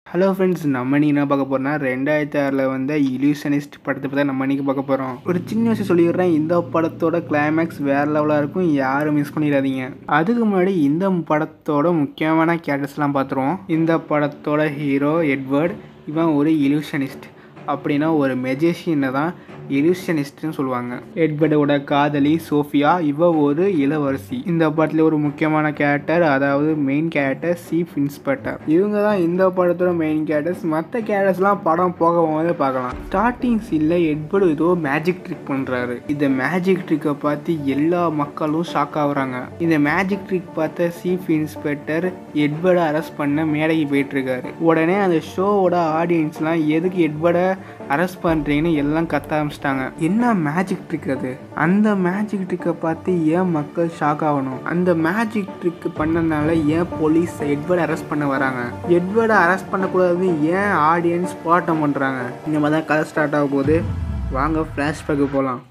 hello friends நம்ம இன்னைக்கு என்ன பார்க்க போறோம்னா ரெண்டாயிரத்தி ஆறில் வந்த இல்யூஷனிஸ்ட் படத்தை பற்றி நம்ம இன்னைக்கு பார்க்க போகிறோம் ஒரு சின்ன விஷயம் சொல்லிடுறேன் இந்த படத்தோட கிளைமேக்ஸ் வேற லெவலாக இருக்கும் யாரும் மிஸ் பண்ணிடாதீங்க அதுக்கு முன்னாடி இந்த படத்தோட முக்கியமான கேரக்டர்ஸ்லாம் பார்த்துருவோம் இந்த படத்தோட ஹீரோ எட்வர்ட் இவன் ஒரு இல்யூஷனிஸ்ட் அப்படின்னா ஒரு மெஜிஷியனை தான் இல்யூஷனிஸ்ட்னு சொல்லுவாங்க எட்வர்டோட காதலி சோஃபியா இவ ஒரு இளவரசி இந்த படத்தில் ஒரு முக்கியமான கேரக்டர் அதாவது மெயின் கேரக்டர் சீஃப் இன்ஸ்பெக்டர் இவங்க தான் இந்த படத்தோட மெயின் கேரக்டர்ஸ் மற்ற கேரக்டர்ஸ்லாம் படம் போக போதே பார்க்கலாம் ஸ்டார்டிங் சீனில் எட்வர்டு ஏதோ மேஜிக் ட்ரிக் பண்ணுறாரு இந்த மேஜிக் ட்ரிக்கை பார்த்து எல்லா மக்களும் ஷாக் ஆகுறாங்க இந்த மேஜிக் ட்ரிக் பார்த்த சீஃப் இன்ஸ்பெக்டர் எட்வர்டை அரெஸ்ட் பண்ண மேடைக்கு போயிட்டு இருக்காரு உடனே அந்த ஷோவோட ஆடியன்ஸ்லாம் எதுக்கு எட்வர்டை அரெஸ்ட் பண்ணுறீங்கன்னு எல்லாம் கத்த ஆரம்பிச்சிட்டாங்க என்ன மேஜிக் ட்ரிக் அது அந்த மேஜிக் ட்ரிக்கை பார்த்து ஏன் மக்கள் ஷாக் ஆகணும் அந்த மேஜிக் ட்ரிக் பண்ணதுனால ஏன் போலீஸ் எட்வர்டை அரெஸ்ட் பண்ண வராங்க எட்வர்டை அரெஸ்ட் பண்ணக்கூடாதுன்னு ஏன் ஆடியன்ஸ் போராட்டம் பண்ணுறாங்க இந்த மாதிரி தான் கதை ஸ்டார்ட் ஆக போகுது வாங்க ஃப்ளாஷ்பேக்கு போகலாம்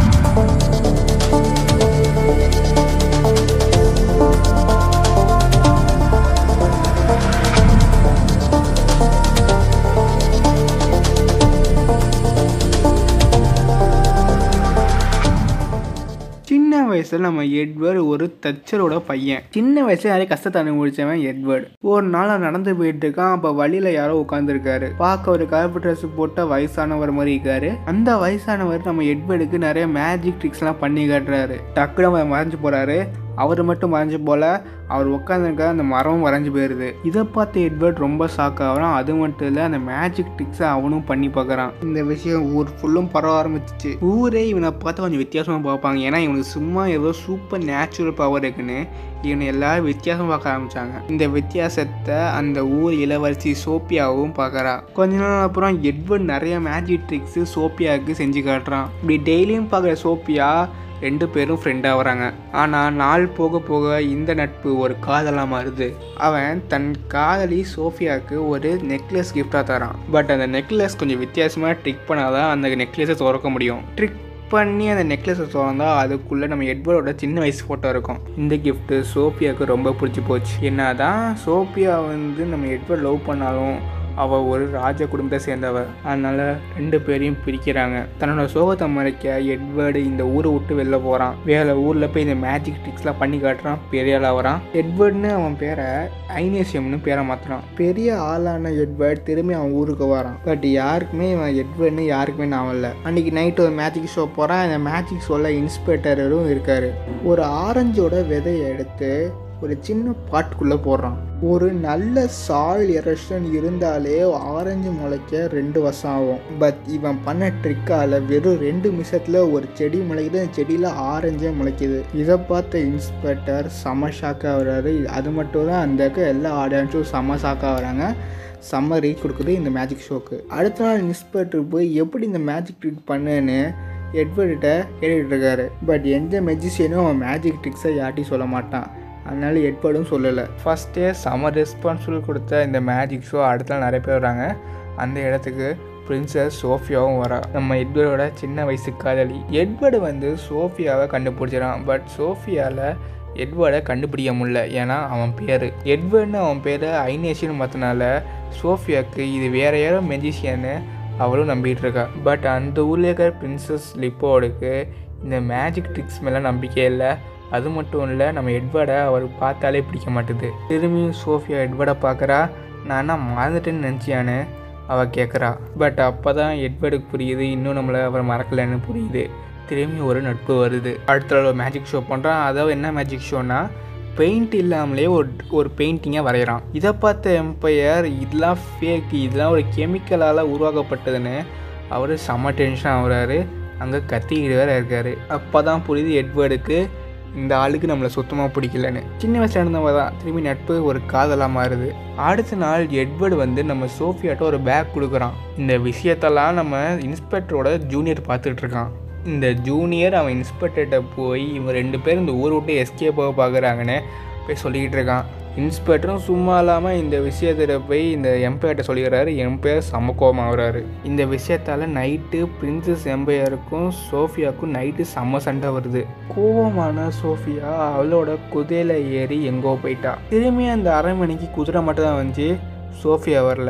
சின்ன வயசுல நம்ம எட்வர்டு ஒரு தச்சரோட பையன் சின்ன வயசுல நிறைய கஷ்டத்தை அனுபவிச்சவன் எட்வர்டு ஒரு நாள் அவன் நடந்து போயிட்டு இருக்கான் அப்ப வழியில யாரோ உட்காந்துருக்காரு பார்க்க ஒரு கருப்பு ட்ரெஸ் போட்ட வயசானவர் மாதிரி இருக்காரு அந்த வயசானவர் நம்ம எட்வர்டுக்கு நிறைய மேஜிக் ட்ரிக்ஸ் எல்லாம் பண்ணி காட்டுறாரு டக்குனு அவர் மறைஞ்சு போறாரு அவர் மட்டும் மறைஞ்சு போல அவர் உட்காந்துருக்க அந்த மரம் வரைஞ்சு போயிடுது இதை பார்த்து எட்வர்ட் ரொம்ப ஷாக் ஆகிறான் அது மட்டும் இல்லை அந்த மேஜிக் ட்ரிக்ஸை அவனும் பண்ணி பார்க்குறான் இந்த விஷயம் ஊர் ஃபுல்லும் பரவ ஆரம்பிச்சிச்சு ஊரே இவனை பார்த்து கொஞ்சம் வித்தியாசமாக பார்ப்பாங்க ஏன்னா இவனுக்கு சும்மா ஏதோ சூப்பர் நேச்சுரல் பவர் இருக்குன்னு இவனை எல்லாரும் வித்தியாசம் பார்க்க ஆரம்பிச்சாங்க இந்த வித்தியாசத்தை அந்த ஊர் இளவரசி சோப்பியாவும் பார்க்குறா கொஞ்ச நாள் அப்புறம் எட்வர்ட் நிறைய மேஜிக் ட்ரிக்ஸு சோப்பியாவுக்கு செஞ்சு காட்டுறான் இப்படி டெய்லியும் பார்க்குற சோப்பியா ரெண்டு பேரும் ஃப்ரெண்டாக வராங்க ஆனால் நாள் போக போக இந்த நட்பு ஒரு காதலாக மாறுது அவன் தன் காதலி சோஃபியாவுக்கு ஒரு நெக்லஸ் கிஃப்டாக தரான் பட் அந்த நெக்லஸ் கொஞ்சம் வித்தியாசமாக ட்ரிக் பண்ணாதான் அந்த நெக்லஸை திறக்க முடியும் ட்ரிக் பண்ணி அந்த நெக்லஸை திறந்தா அதுக்குள்ளே நம்ம எட்வர்டோட சின்ன வயசு ஃபோட்டோ இருக்கும் இந்த கிஃப்ட்டு சோஃபியாவுக்கு ரொம்ப பிடிச்சி போச்சு என்னதான் சோஃபியா வந்து நம்ம எட்வர்ட் லவ் பண்ணாலும் அவள் ஒரு ராஜ குடும்பத்தை சேர்ந்தவள் அதனால ரெண்டு பேரையும் பிரிக்கிறாங்க தன்னோட சோகத்தை மறைக்க எட்வர்டு இந்த ஊரை விட்டு வெளில போகிறான் வேற ஊரில் போய் இந்த மேஜிக் ட்ரிக்ஸ்லாம் பண்ணி காட்டுறான் பெரிய ஆளாக வரான் எட்வர்ட்னு அவன் பேரை ஐனேசியம்னு பேரை மாற்றுறான் பெரிய ஆளான எட்வர்ட் திரும்பி அவன் ஊருக்கு வரான் பட் யாருக்குமே இவன் எட்வர்ட்னு யாருக்குமே நான் வரல அன்றைக்கி நைட்டு ஒரு மேஜிக் ஷோ போகிறான் அந்த மேஜிக் ஷோவில் இன்ஸ்பெக்டரும் இருக்கார் ஒரு ஆரஞ்சோட விதையை எடுத்து ஒரு சின்ன பாட்டுக்குள்ளே போடுறான் ஒரு நல்ல சாயில் எரஷன் இருந்தாலே ஆரஞ்சு முளைக்க ரெண்டு வருஷம் ஆகும் பட் இவன் பண்ண ட்ரிக்கால் வெறும் ரெண்டு நிமிஷத்தில் ஒரு செடி முளைக்குது அந்த செடியில் ஆரஞ்சே முளைக்குது இதை பார்த்த இன்ஸ்பெக்டர் செம ஷாக்காக வர்றாரு அது மட்டும் தான் அந்த இருக்க எல்லா ஆடியன்ஸும் செம ஷாக்காக வராங்க செம்ம ரீச் கொடுக்குது இந்த மேஜிக் ஷோக்கு அடுத்த நாள் இன்ஸ்பெக்டர் போய் எப்படி இந்த மேஜிக் ட்ரிக் பண்ணுன்னு எட்வர்கிட்ட கேட்டுட்டு இருக்காரு பட் எந்த மெஜிஷியனும் அவன் மேஜிக் ட்ரிக்ஸை யார்ட்டையும் சொல்ல மாட்டான் அதனால எட்வர்டும் சொல்லலை ஃபஸ்ட்டே செம ரெஸ்பான்சிபிள் கொடுத்த இந்த மேஜிக் ஷோ அடுத்த நிறைய பேர் வராங்க அந்த இடத்துக்கு பிரின்சஸ் சோஃபியாவும் வரா நம்ம எட்வர்டோட சின்ன வயசு காதலி எட்வர்டு வந்து சோஃபியாவை கண்டுபிடிச்சிடான் பட் சோஃபியாவில் எட்வர்டை கண்டுபிடிக்க முடியல ஏன்னா அவன் பேர் எட்வர்ட்னு அவன் பேர் ஐனேஷியன் மாற்றினால சோஃபியாவுக்கு இது வேற யாரோ மெஜிஷியன்னு அவளும் நம்பிட்டு இருக்கா பட் அந்த ஊரில் இருக்கிற பிரின்சஸ் லிப்போடுக்கு இந்த மேஜிக் ட்ரிக்ஸ் மேலே நம்பிக்கை இல்லை அது மட்டும் இல்லை நம்ம எட்வர்டை அவர் பார்த்தாலே பிடிக்க மாட்டுது திரும்பியும் சோஃபியா எட்வர்டை பார்க்குறா நான் மறந்துட்டேன்னு நினச்சியான்னு அவள் கேட்குறா பட் அப்போ தான் எட்வர்டுக்கு புரியுது இன்னும் நம்மளை அவர் மறக்கலைன்னு புரியுது திரும்பி ஒரு நட்பு வருது அடுத்த நாள் ஒரு மேஜிக் ஷோ பண்ணுறான் அதாவது என்ன மேஜிக் ஷோனா பெயிண்ட் இல்லாமலே ஒரு ஒரு பெயிண்டிங்கை வரைகிறான் இதை பார்த்த எம்பையர் இதெல்லாம் ஃபேக் இதெல்லாம் ஒரு கெமிக்கலால் உருவாக்கப்பட்டதுன்னு அவர் செம்ம டென்ஷன் ஆகுறாரு அங்கே கத்திக்கிட்டு வேற இருக்காரு அப்போ தான் புரியுது எட்வர்டுக்கு இந்த ஆளுக்கு நம்மளை சுத்தமாக பிடிக்கலன்னு சின்ன வயசுல இருந்தவங்க தான் திரும்பி நட்பு ஒரு காதலாக மாறுது அடுத்த நாள் எட்வர்டு வந்து நம்ம சோஃபியாட்ட ஒரு பேக் கொடுக்குறான் இந்த விஷயத்தெல்லாம் நம்ம இன்ஸ்பெக்டரோட ஜூனியர் பார்த்துட்டு இருக்கான் இந்த ஜூனியர் அவன் இன்ஸ்பெக்டர்கிட்ட போய் இவன் ரெண்டு பேரும் இந்த ஊரை விட்டு எஸ்கேப் ஆக பார்க்குறாங்கன்னு போய் சொல்லிக்கிட்டு இருக்கான் இன்ஸ்பெக்டரும் சும்மா இல்லாமல் இந்த விஷயத்தில் போய் இந்த எம்பையர்கிட்ட சொல்லிடுறாரு எம்பையர் செம்ம கோபமாகறாரு இந்த விஷயத்தால் நைட்டு பிரின்சஸ் எம்பையருக்கும் சோஃபியாவுக்கும் நைட்டு செம்ம சண்டை வருது கோபமான சோஃபியா அவளோட குதிரையில் ஏறி எங்கோ போயிட்டா திரும்பி அந்த அரை மணிக்கு குதிரை மட்டும் தான் வந்துச்சு சோஃபியா வரல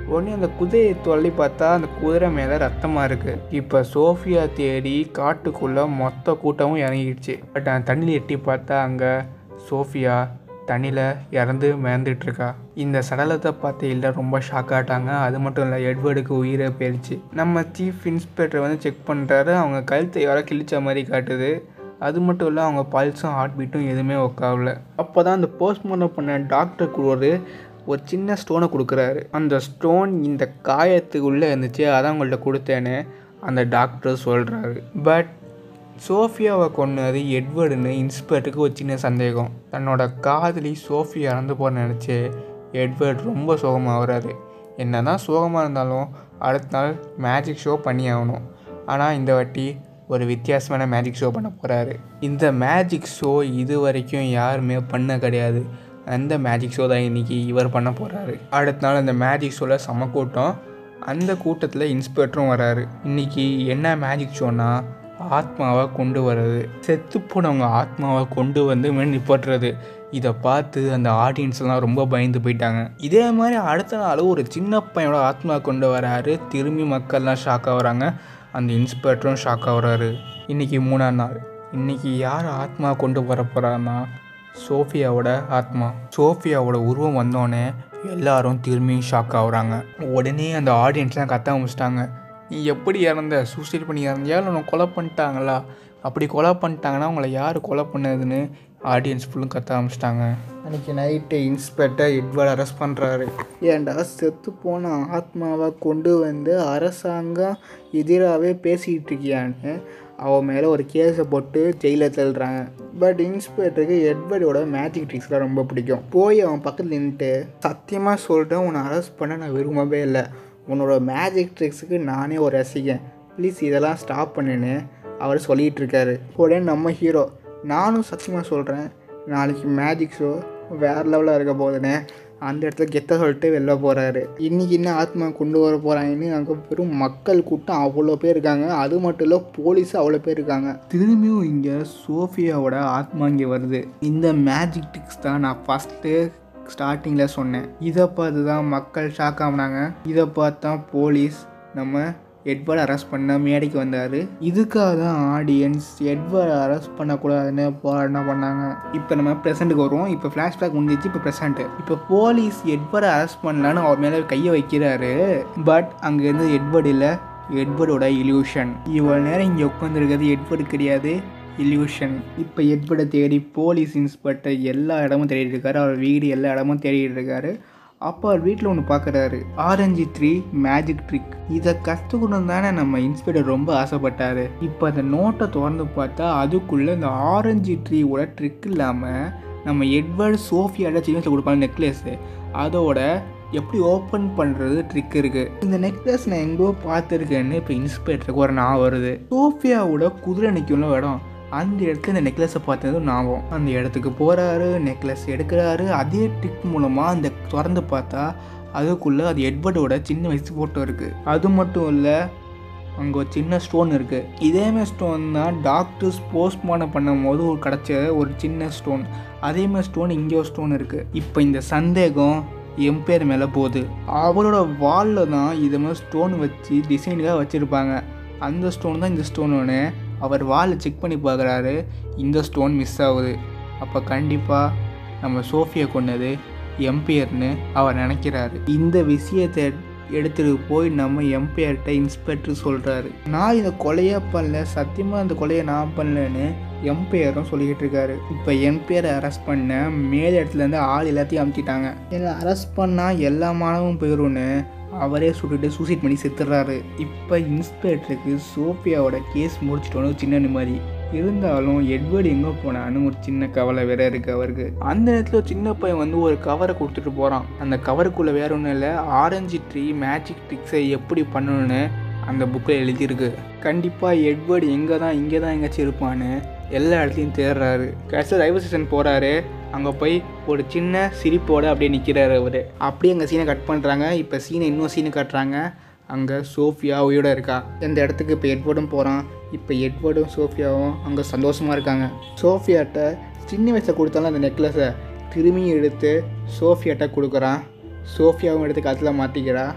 உடனே அந்த குதிரையை தொல்லி பார்த்தா அந்த குதிரை மேலே ரத்தமாக இருக்குது இப்போ சோஃபியா தேடி காட்டுக்குள்ளே மொத்த கூட்டமும் இறங்கிடுச்சு பட் அந்த தண்ணியில் எட்டி பார்த்தா அங்கே சோஃபியா தண்ணியில் இறந்து மிதந்துட்டு இருக்கா இந்த சடலத்தை பார்த்து இல்லை ரொம்ப ஷாக் ஆட்டாங்க அது மட்டும் இல்லை எட்வர்டுக்கு உயிரை போயிடுச்சு நம்ம சீஃப் இன்ஸ்பெக்டர் வந்து செக் பண்ணுறாரு அவங்க கழுத்தை யாரோ கிழிச்ச மாதிரி காட்டுது அது மட்டும் இல்லை அவங்க பல்ஸும் ஹார்ட் பீட்டும் எதுவுமே ஒர்க் அப்போ தான் அந்த போஸ்ட்மார்ட்டம் பண்ண டாக்டர் ஒரு ஒரு சின்ன ஸ்டோனை கொடுக்குறாரு அந்த ஸ்டோன் இந்த காயத்துக்குள்ளே இருந்துச்சு அதான் உங்கள்கிட்ட கொடுத்தேன்னு அந்த டாக்டர் சொல்கிறாரு பட் சோஃபியாவை கொன்னது எட்வர்டுன்னு இன்ஸ்பெக்டருக்கு ஒரு சின்ன சந்தேகம் தன்னோட காதலி சோஃபியா இறந்து போக நினச்சி எட்வர்ட் ரொம்ப சோகமாக வராரு என்ன தான் சோகமாக இருந்தாலும் அடுத்த நாள் மேஜிக் ஷோ பண்ணி ஆகணும் ஆனால் இந்த வாட்டி ஒரு வித்தியாசமான மேஜிக் ஷோ பண்ண போகிறாரு இந்த மேஜிக் ஷோ இது வரைக்கும் யாருமே பண்ண கிடையாது அந்த மேஜிக் ஷோ தான் இன்றைக்கி இவர் பண்ண போகிறாரு அடுத்த நாள் அந்த மேஜிக் ஷோவில் செம கூட்டம் அந்த கூட்டத்தில் இன்ஸ்பெக்டரும் வராரு இன்றைக்கி என்ன மேஜிக் ஷோனா ஆத்மாவை கொண்டு வர்றது செத்து போனவங்க ஆத்மாவை கொண்டு வந்து மேலே நிப்பாட்டுறது இதை பார்த்து அந்த ஆடியன்ஸ்லாம் ரொம்ப பயந்து போயிட்டாங்க இதே மாதிரி அடுத்த நாள் ஒரு சின்ன பையனோட ஆத்மா கொண்டு வராரு திரும்பி மக்கள்லாம் ஷாக் ஆகுறாங்க அந்த இன்ஸ்பெக்டரும் ஷாக் ஆகுறாரு இன்றைக்கி மூணாம் நாள் இன்றைக்கி யார் ஆத்மா கொண்டு வர போகிறான்னா சோஃபியாவோட ஆத்மா சோஃபியாவோட உருவம் வந்தோடனே எல்லாரும் திரும்பியும் ஷாக் ஆகுறாங்க உடனே அந்த ஆடியன்ஸ்லாம் கத்த ஆரம்பிச்சிட்டாங்க நீ எப்படி இறந்த சூசைட் பண்ணி இறந்தியா இல்லை உன்னை கொலை பண்ணிட்டாங்களா அப்படி கொலை பண்ணிட்டாங்கன்னா உங்களை யார் கொலை பண்ணதுன்னு ஆடியன்ஸ் ஃபுல்லும் கத்த ஆரம்பிச்சிட்டாங்க அன்றைக்கி நைட்டு இன்ஸ்பெக்டர் எட்வர்ட் அரெஸ்ட் பண்ணுறாரு ஏன்டா செத்து போன ஆத்மாவை கொண்டு வந்து அரசாங்கம் எதிராகவே பேசிகிட்டு இருக்கியான்னு அவன் மேலே ஒரு கேஸை போட்டு ஜெயிலில் தள்ளுறாங்க பட் இன்ஸ்பெக்டருக்கு எட்வர்டோட மேஜிக் ட்ரிக்ஸ்லாம் ரொம்ப பிடிக்கும் போய் அவன் பக்கத்தில் நின்றுட்டு சத்தியமாக சொல்லிட்டேன் உன்னை அரெஸ்ட் பண்ண நான் விரும்பவே இல்லை உன்னோட மேஜிக் ட்ரிக்ஸுக்கு நானே ஒரு ரசிகன் ப்ளீஸ் இதெல்லாம் ஸ்டாப் பண்ணுன்னு அவர் சொல்லிகிட்டு இருக்காரு உடனே நம்ம ஹீரோ நானும் சத்தியமாக சொல்கிறேன் நாளைக்கு மேஜிக் ஷோ வேறு லெவலில் இருக்க போதுனே அந்த இடத்துல கெத்த சொல்லிட்டு வெளில போகிறாரு இன்றைக்கி என்ன ஆத்மா கொண்டு வர போகிறாங்கன்னு அங்கே வெறும் மக்கள் கூட்டம் அவ்வளோ பேர் இருக்காங்க அது மட்டும் இல்லை போலீஸ் அவ்வளோ பேர் இருக்காங்க திரும்பியும் இங்கே சோஃபியாவோட ஆத்மா இங்கே வருது இந்த மேஜிக் ட்ரிக்ஸ் தான் நான் ஃபஸ்ட்டு ஸ்டார்டிங்கில் சொன்னேன் இதை பார்த்து தான் மக்கள் ஷாக் ஆகுனாங்க இதை பார்த்து தான் போலீஸ் நம்ம எட்வர்ட் அரெஸ்ட் பண்ண மேடைக்கு வந்தார் இதுக்காக தான் ஆடியன்ஸ் எட்வர்ட் அரெஸ்ட் பண்ணக்கூடாதுன்னு போராட்டம் பண்ணாங்க இப்போ நம்ம ப்ரெசென்ட்டுக்கு வருவோம் இப்போ ஃப்ளாஷ்பேக் முடிஞ்சிச்சு இப்போ ப்ரெசென்ட்டு இப்போ போலீஸ் எட்வர்டை அரெஸ்ட் பண்ணலான்னு அவர் மேலே கையை வைக்கிறாரு பட் அங்கேருந்து எட்வர்ட் இல்லை எட்வர்டோட இல்யூஷன் இவ்வளோ நேரம் இங்கே உட்காந்துருக்கிறது எட்வர்டு கிடையாது இல்யூஷன் இப்போ எட்வர்டை தேடி போலீஸ் இன்ஸ்பெக்டர் எல்லா இடமும் தேடிட்டு இருக்காரு அவர் வீடு எல்லா இடமும் தேடிட்டு இருக்காரு அப்போ அவர் வீட்டில் ஒன்று பார்க்குறாரு ஆரஞ்சு த்ரீ மேஜிக் ட்ரிக் இதை கற்றுக்கணும் தானே நம்ம இன்ஸ்பெக்டர் ரொம்ப ஆசைப்பட்டாரு இப்போ அந்த நோட்டை திறந்து பார்த்தா அதுக்குள்ளே இந்த ஆரஞ்சு ட்ரீயோட ட்ரிக் இல்லாமல் நம்ம எட்வர்ட் சோஃபியாட சின்ன வயசில் கொடுப்பாங்க நெக்லஸ்ஸு அதோட எப்படி ஓப்பன் பண்ணுறது ட்ரிக் இருக்குது இந்த நெக்லஸ் நான் எங்கோ பார்த்துருக்கேன்னு இப்போ இன்ஸ்பெக்டருக்கு ஒரு நான் வருது சோஃபியாவோட குதிரை நிற்கும்ல இடம் அந்த இடத்துல இந்த நெக்லஸை பார்த்ததும் ஞாபகம் அந்த இடத்துக்கு போகிறாரு நெக்லஸ் எடுக்கிறாரு அதே ட்ரிக் மூலமாக அந்த திறந்து பார்த்தா அதுக்குள்ளே அது எட்வர்டோட சின்ன வயசு ஃபோட்டோ இருக்குது அது மட்டும் இல்லை அங்கே ஒரு சின்ன ஸ்டோன் இருக்குது இதேமாதிரி ஸ்டோன் தான் டாக்டர்ஸ் போஸ்ட்மார்ட்டம் பண்ணும்போது ஒரு கிடச்ச ஒரு சின்ன ஸ்டோன் அதேமாதிரி ஸ்டோன் இங்கே ஒரு ஸ்டோன் இருக்குது இப்போ இந்த சந்தேகம் என் பேர் மேலே போகுது அவரோட வாலில் தான் இது மாதிரி ஸ்டோன் வச்சு டிசைனுக்காக வச்சுருப்பாங்க அந்த ஸ்டோன் தான் இந்த ஸ்டோன் ஒன்று அவர் வாலை செக் பண்ணி பார்க்குறாரு இந்த ஸ்டோன் மிஸ் ஆகுது அப்போ கண்டிப்பாக நம்ம சோஃபியை கொன்னது எம்பையர்னு அவர் நினைக்கிறாரு இந்த விஷயத்தை எடுத்துட்டு போய் நம்ம எம்பையர்கிட்ட இன்ஸ்பெக்டர் சொல்கிறாரு நான் இந்த கொலையே பண்ணல சத்தியமாக இந்த கொலையை நான் பண்ணலன்னு எம்பையரும் சொல்லிக்கிட்டு இருக்காரு இப்போ எம்பையரை அரெஸ்ட் பண்ண மேல் இடத்துலேருந்து ஆள் எல்லாத்தையும் அமுத்திட்டாங்க என்னை அரெஸ்ட் பண்ணால் எல்லா மாணவும் போயிடும்னு அவரே சுட்டுட்டு சூசைட் பண்ணி செத்துடுறாரு இப்போ இன்ஸ்பெக்டருக்கு சோஃபியாவோட கேஸ் முடிச்சிட்டோன்னு ஒரு சின்ன நிம்மதி இருந்தாலும் எட்வர்டு எங்கே போனான்னு ஒரு சின்ன கவலை வேற இருக்கு அவருக்கு அந்த நேரத்தில் ஒரு சின்ன பையன் வந்து ஒரு கவரை கொடுத்துட்டு போகிறான் அந்த கவருக்குள்ளே வேற ஒன்றும் இல்லை ஆரஞ்சு ட்ரீ மேஜிக் ட்ரிக்ஸை எப்படி பண்ணணும்னு அந்த புக்கில் எழுதியிருக்கு கண்டிப்பாக எட்வர்டு எங்கே தான் இங்கே தான் எங்கேயாச்சும் இருப்பான்னு எல்லா இடத்துலையும் தேடுறாரு கடைசியில் ரயில்வே ஸ்டேஷன் போகிறாரு அங்கே போய் ஒரு சின்ன சிரிப்போட அப்படியே நிற்கிறாரு அவர் அப்படியே அங்கே சீனை கட் பண்ணுறாங்க இப்போ சீனை இன்னும் சீனை காட்டுறாங்க அங்கே சோஃபியா உயிரோட இருக்கா இந்த இடத்துக்கு இப்போ எட்வர்டும் போகிறான் இப்போ எட்வர்டும் சோஃபியாவும் அங்கே சந்தோஷமாக இருக்காங்க சோஃபியாட்ட சின்ன வயசில் கொடுத்தாலும் அந்த நெக்லஸை திரும்பியும் எடுத்து சோஃபியாட்ட கொடுக்குறான் சோஃபியாவும் எடுத்து கத்தில் மாற்றிக்கிறா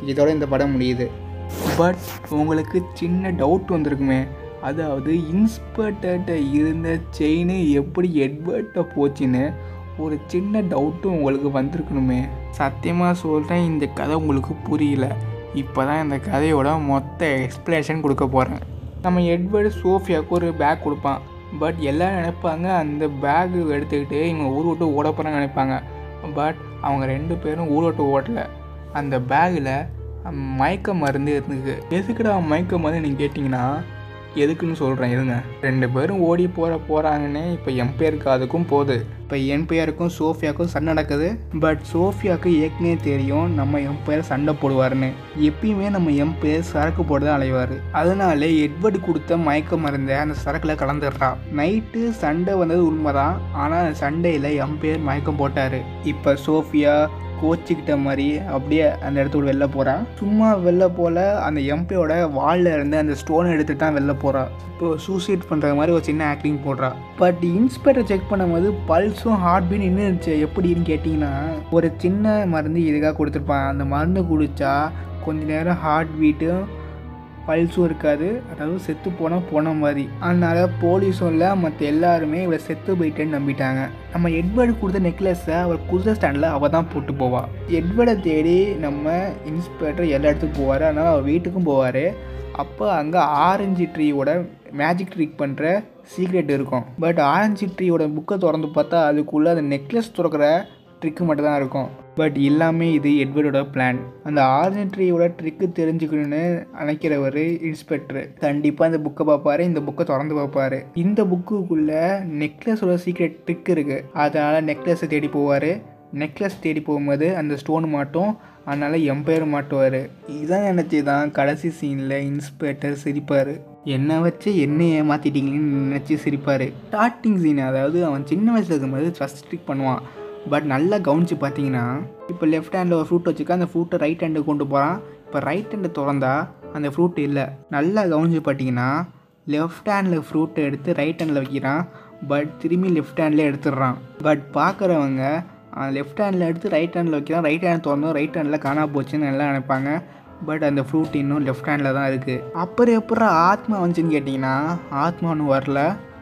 இதோட இந்த படம் முடியுது பட் உங்களுக்கு சின்ன டவுட் வந்திருக்குமே அதாவது இன்ஸ்பெக்டர்கிட்ட இருந்த செயின் எப்படி எட்வர்ட்ட போச்சுன்னு ஒரு சின்ன டவுட்டும் உங்களுக்கு வந்திருக்கணுமே சத்தியமாக சொல்கிறேன் இந்த கதை உங்களுக்கு புரியல இப்போ தான் இந்த கதையோட மொத்த எக்ஸ்ப்ளனேஷன் கொடுக்க போகிறேன் நம்ம எட்வர்டு சோஃபியாவுக்கு ஒரு பேக் கொடுப்பான் பட் எல்லோரும் நினைப்பாங்க அந்த பேக் எடுத்துக்கிட்டு இவங்க ஊர் விட்டு ஓட போகிறான்னு நினைப்பாங்க பட் அவங்க ரெண்டு பேரும் ஊர் விட்டு ஓடல அந்த பேக்கில் மயக்க மருந்து இருந்துக்கு எதுக்குடா மயக்க மருந்து நீங்கள் கேட்டிங்கன்னா எதுக்குன்னு சொல்கிறேன் இருங்க ரெண்டு பேரும் ஓடி போகிற போகிறாங்கன்னே இப்போ எம்பையருக்கு அதுக்கும் போகுது இப்போ எம்பையருக்கும் சோஃபியாவுக்கும் சண்டை நடக்குது பட் சோஃபியாவுக்கு ஏற்கனவே தெரியும் நம்ம எம்பையர் சண்டை போடுவார்னு எப்பயுமே நம்ம எம்பையர் சரக்கு போட்டு தான் அலைவார் அதனால எட்வர்டு கொடுத்த மயக்க மருந்தை அந்த சரக்கில் கலந்துடுறான் நைட்டு சண்டை வந்தது உண்மைதான் ஆனால் அந்த சண்டையில் எம்பையர் மயக்கம் போட்டார் இப்போ சோஃபியா கோச்சிக்கிட்ட மாதிரி அப்படியே அந்த இடத்துக்கு வெளில போகிறான் சும்மா வெளில போல அந்த எம்பியோட வாலில் இருந்து அந்த ஸ்டோனை எடுத்துட்டு தான் வெளில போகிறான் இப்போ சூசைட் பண்ணுற மாதிரி ஒரு சின்ன ஆக்டிங் போடுறா பட் இன்ஸ்பெக்டர் செக் பண்ணும்போது பல்ஸும் ஹார்ட் பீட் நின்றுச்சு எப்படின்னு கேட்டிங்கன்னா ஒரு சின்ன மருந்து இதுக்காக கொடுத்துருப்பான் அந்த மருந்து குடித்தா கொஞ்ச நேரம் ஹார்ட் பீட்டும் பல்ஸும் இருக்காது அதாவது செத்து போனால் போன மாதிரி அதனால் போலீஸும் இல்லை மற்ற எல்லாருமே இவளை செத்து போயிட்டேன்னு நம்பிட்டாங்க நம்ம எட்வர்டு கொடுத்த நெக்லஸை அவர் குதிரை ஸ்டாண்டில் அவள் தான் போட்டு போவாள் எட்வர்டை தேடி நம்ம இன்ஸ்பெக்டர் எல்லா இடத்துக்கும் போவார் அதனால் அவர் வீட்டுக்கும் போவார் அப்போ அங்கே ஆரஞ்சு ட்ரீயோட மேஜிக் ட்ரிக் பண்ணுற சீக்ரெட் இருக்கும் பட் ஆரஞ்சு ட்ரீயோட புக்கை திறந்து பார்த்தா அதுக்குள்ளே அந்த நெக்லஸ் திறக்கிற ட்ரிக்கு மட்டும் தான் இருக்கும் பட் எல்லாமே இது எட்வர்டோட பிளான் அந்த ஆரஞ்சு ட்ரீயோட ட்ரிக்கு தெரிஞ்சுக்கணும்னு நினைக்கிறவர் இன்ஸ்பெக்டர் கண்டிப்பாக இந்த புக்கை பார்ப்பாரு இந்த புக்கை திறந்து பார்ப்பாரு இந்த புக்குக்குள்ளே நெக்லஸோட சீக்ரெட் ட்ரிக் இருக்குது அதனால் நெக்லஸை தேடி போவார் நெக்லஸ் தேடி போகும்போது அந்த ஸ்டோன் மாட்டும் அதனால் எம்பையர் மாட்டுவார் இதான் நினச்சி தான் கடைசி சீனில் இன்ஸ்பெக்டர் சிரிப்பார் என்னை வச்சு என்ன ஏமாற்றிட்டீங்கன்னு நினச்சி சிரிப்பார் ஸ்டார்டிங் சீன் அதாவது அவன் சின்ன வயசில் இருக்கும்போது ஃபஸ்ட் ட்ரிக் பண்ணுவான் பட் நல்லா கவனித்து பார்த்தீங்கன்னா இப்போ லெஃப்ட் ஹேண்டில் ஒரு ஃப்ரூட் வச்சுக்கா அந்த ஃப்ரூட்டை ரைட் ஹேண்டுக்கு கொண்டு போகிறான் இப்போ ரைட் ஹேண்டு திறந்தா அந்த ஃப்ரூட் இல்லை நல்லா கவனித்து பார்த்தீங்கன்னா லெஃப்ட் ஹேண்டில் ஃப்ரூட்டை எடுத்து ரைட் ஹேண்டில் வைக்கிறான் பட் திரும்பி லெஃப்ட் ஹேண்ட்லேயே எடுத்துடுறான் பட் பார்க்குறவங்க லெஃப்ட் ஹேண்டில் எடுத்து ரைட் ஹேண்டில் வைக்கிறான் ரைட் ஹேண்ட் திறந்தோம் ரைட் ஹேண்டில் காணா போச்சுன்னு எல்லாம் நினைப்பாங்க பட் அந்த ஃப்ரூட் இன்னும் லெஃப்ட் ஹேண்டில் தான் இருக்குது அப்புறம் எப்பறம் ஆத்மா வந்துச்சுன்னு கேட்டிங்கன்னா ஆத்மா ஒன்றும் வரல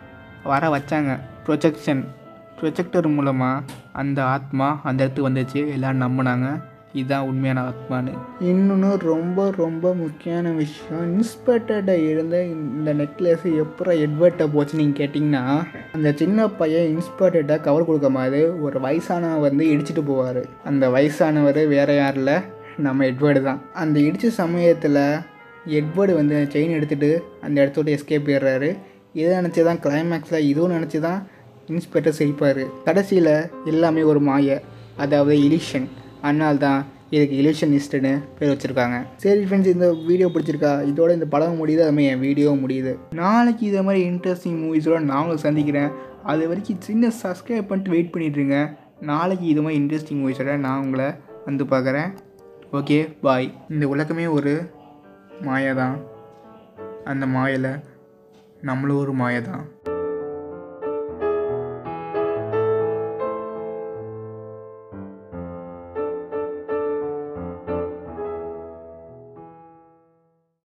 வர வச்சாங்க ப்ரொஜெக்ஷன் ப்ரொஜெக்டர் மூலமாக அந்த ஆத்மா அந்த இடத்துக்கு வந்துச்சு எல்லோரும் நம்பினாங்க இதுதான் உண்மையான ஆத்மான்னு இன்னொன்று ரொம்ப ரொம்ப முக்கியமான விஷயம் இன்ஸ்பெக்டர்கிட்ட இருந்த இந்த நெக்லஸ் எப்போ எட்வர்ட்ட போச்சு நீங்கள் கேட்டிங்கன்னா அந்த சின்ன பையன் இன்ஸ்பெக்டர்கிட்ட கவர் கொடுக்க மாதிரி ஒரு வயசானவர் வந்து இடிச்சிட்டு போவார் அந்த வயசானவர் வேறு யாரும் இல்லை நம்ம எட்வர்டு தான் அந்த இடித்த சமயத்தில் எட்வர்டு வந்து செயின் எடுத்துகிட்டு அந்த இடத்தோட எஸ்கேப் போயிடுறாரு இதை நினச்சி தான் கிளைமேக்ஸில் இதுவும் நினச்சி தான் இன்ஸ்பெக்டர் சிரிப்பார் கடைசியில் எல்லாமே ஒரு மாய அதாவது இலிஷன் அதனால தான் இதுக்கு இலிஷனிஸ்ட்டுன்னு பேர் வச்சுருக்காங்க சரி ஃப்ரெண்ட்ஸ் இந்த வீடியோ பிடிச்சிருக்கா இதோட இந்த படம் முடியுது அதுமாதிரி என் வீடியோ முடியுது நாளைக்கு இதே மாதிரி இன்ட்ரெஸ்டிங் மூவிஸோட நான் உங்களை சந்திக்கிறேன் அது வரைக்கும் சின்ன சப்ஸ்கிரைப் பண்ணிட்டு வெயிட் பண்ணிட்டுருங்க நாளைக்கு இது மாதிரி இன்ட்ரெஸ்டிங் மூவிஸோட நான் உங்களை வந்து பார்க்குறேன் ஓகே பாய் இந்த உலகமே ஒரு மாயை தான் அந்த மாயில் நம்மளும் ஒரு மாயை தான்